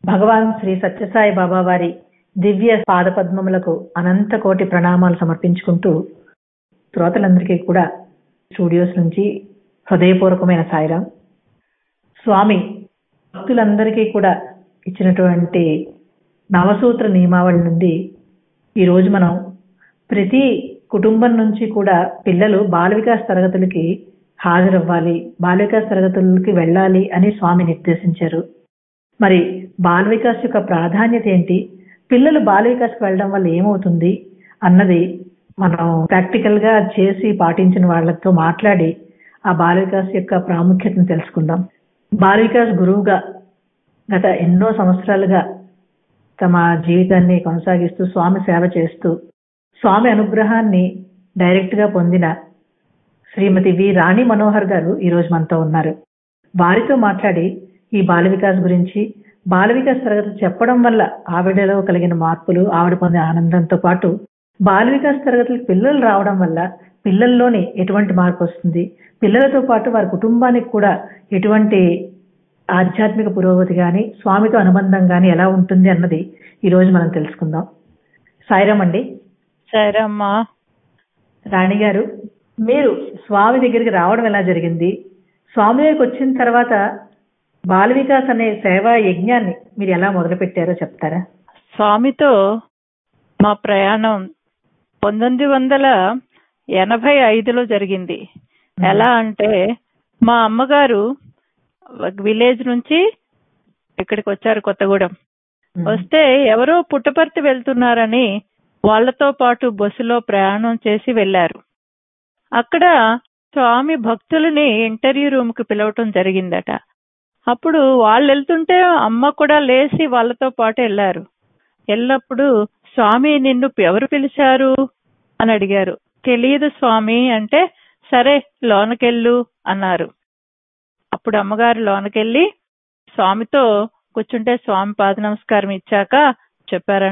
భగవాన్ శ్రీ సత్యసాయి బాబా వారి దివ్య పాదపద్మములకు అనంత కోటి ప్రణామాలు సమర్పించుకుంటూ శ్రోతలందరికీ కూడా స్టూడియోస్ నుంచి హృదయపూర్వకమైన సాయిరాం స్వామి భక్తులందరికీ కూడా ఇచ్చినటువంటి నవసూత్ర నియమావళి నుండి ఈరోజు మనం ప్రతి కుటుంబం నుంచి కూడా పిల్లలు బాల వికాస్ తరగతులకి హాజరవ్వాలి బాల వికాస్ తరగతులకి వెళ్ళాలి అని స్వామి నిర్దేశించారు మరి బాల వికాస్ యొక్క ప్రాధాన్యత ఏంటి పిల్లలు బాల వికాస్కి వెళ్ళడం వల్ల ఏమవుతుంది అన్నది మనం ప్రాక్టికల్ గా చేసి పాటించిన వాళ్ళతో మాట్లాడి ఆ బాల వికాస్ యొక్క ప్రాముఖ్యతను తెలుసుకుందాం బాల వికాస్ గురువుగా గత ఎన్నో సంవత్సరాలుగా తమ జీవితాన్ని కొనసాగిస్తూ స్వామి సేవ చేస్తూ స్వామి అనుగ్రహాన్ని డైరెక్ట్ గా పొందిన శ్రీమతి వి రాణి మనోహర్ గారు ఈ రోజు మనతో ఉన్నారు వారితో మాట్లాడి ఈ బాల వికాస్ గురించి బాల వికాస్ తరగతి చెప్పడం వల్ల ఆవిడలో కలిగిన మార్పులు ఆవిడ పొందే ఆనందంతో పాటు బాల వికాస్ తరగతులకు పిల్లలు రావడం వల్ల పిల్లల్లోని ఎటువంటి మార్పు వస్తుంది పిల్లలతో పాటు వారి కుటుంబానికి కూడా ఎటువంటి ఆధ్యాత్మిక పురోగతి గాని స్వామితో అనుబంధం గాని ఎలా ఉంటుంది అన్నది ఈ రోజు మనం తెలుసుకుందాం సాయిరామ్ అండి సరేమ్మా రాణి గారు మీరు స్వామి దగ్గరికి రావడం ఎలా జరిగింది స్వామి దగ్గరికి వచ్చిన తర్వాత బాల వికాస్ అనే సేవా యజ్ఞాన్ని మీరు ఎలా మొదలు పెట్టారో చెప్తారా స్వామితో మా ప్రయాణం పంతొమ్మిది వందల ఎనభై ఐదులో జరిగింది ఎలా అంటే మా అమ్మగారు విలేజ్ నుంచి ఇక్కడికి వచ్చారు కొత్తగూడెం వస్తే ఎవరో పుట్టపర్తి వెళ్తున్నారని వాళ్ళతో పాటు బస్సులో ప్రయాణం చేసి వెళ్లారు అక్కడ స్వామి భక్తులని ఇంటర్వ్యూ రూమ్ కి పిలవటం జరిగిందట అప్పుడు వాళ్ళు వెళ్తుంటే అమ్మ కూడా లేచి వాళ్ళతో పాటు వెళ్ళారు వెళ్ళినప్పుడు స్వామి నిన్ను ఎవరు పిలిచారు అని అడిగారు తెలియదు స్వామి అంటే సరే లోనకెళ్ళు అన్నారు అప్పుడు అమ్మగారు లోనకెళ్ళి స్వామితో కూర్చుంటే స్వామి పాద నమస్కారం ఇచ్చాక చెప్పారంట